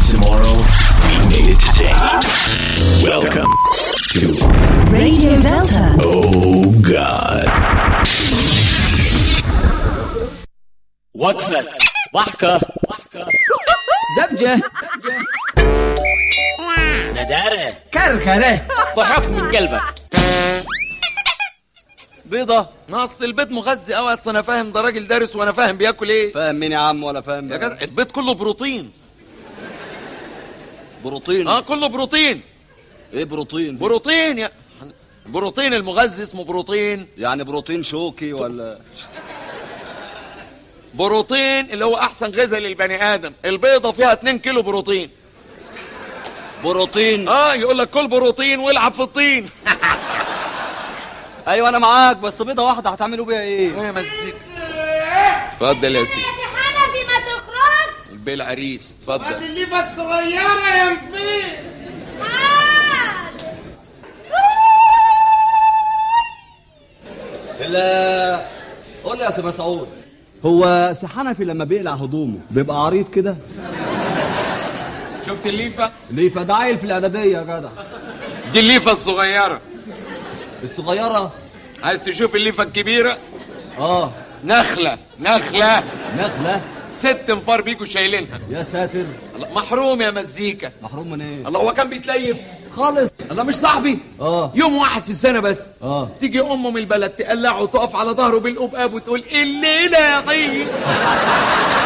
tomorrow, we made it today. Welcome to Radio Delta. Oh God. وقفة ضحكة زبجة ندارة كركرة ضحك من قلبك بيضة نص البيض مغذي قوي اصل انا فاهم ده راجل دارس وانا فاهم بياكل ايه فاهم مين يا عم ولا فاهم يا جدع البيض كله بروتين بروتين اه كله بروتين ايه بروتين دي؟ بروتين يا بروتين المغذي اسمه بروتين يعني بروتين شوكي ولا بروتين اللي هو احسن غذاء للبني ادم البيضه فيها 2 كيلو بروتين بروتين اه يقول لك كل بروتين والعب في الطين ايوه انا معاك بس بيضه واحده هتعملوا بيها ايه يا مزيك اتفضل يا سيدي حنفي ما تخرجش البيه العريس اتفضل الليفة الصغيرة يا نفيس لا قول لي يا سي مسعود هو سي حنفي لما بيقلع هدومه بيبقى عريض كده شفت الليفه ليه فده عيل في الاعداديه يا جدع دي الليفه الصغيره الصغيره عايز تشوف الليفه الكبيره اه نخله نخله نخله ست انفار بيجوا شايلينها يا ساتر الله، محروم يا مزيكا محروم من ايه الله هو كان بيتليف خالص الله مش صاحبي اه يوم واحد في السنه بس اه تيجي امه من البلد تقلعه وتقف على ظهره بالقبقاب وتقول الليله يا طيب